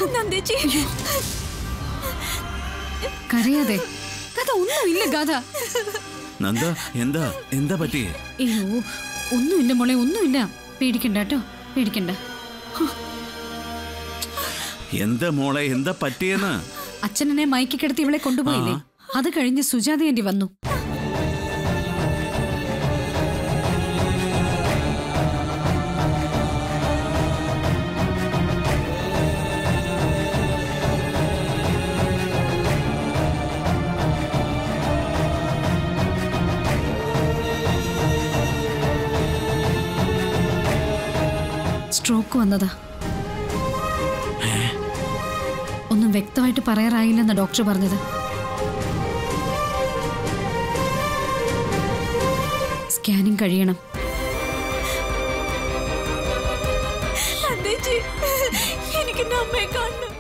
നന്ദേച്ചി കരയാതെ കഥ ഒന്നുമില്ല കഥ നന്ദ എന്താ എന്താ പറ്റിയേ അയ്യോ ഒന്നുമില്ല മോളെ ഒന്നുമില്ല പേടിക്കണ്ട കേട്ടോ പേടിക്കണ്ട എന്താ മോളെ എന്താ പറ്റിയെന്ന് അച്ഛനെ മയക്കി കിടത്തി ഇവളെ കൊണ്ടുപോയില്ലേ അത് കഴിഞ്ഞ് സുജാത ആന്റി വന്നു സ്ട്രോക്ക് വന്നതാ ഒന്നും വ്യക്തമായിട്ട് പറയാറായില്ലെന്ന ഡോക്ടർ പറഞ്ഞത് സ്കാനിങ് കഴിയണം നന്ദേച്ചി എനിക്ക് എന്റെ അമ്മയെ കാണണം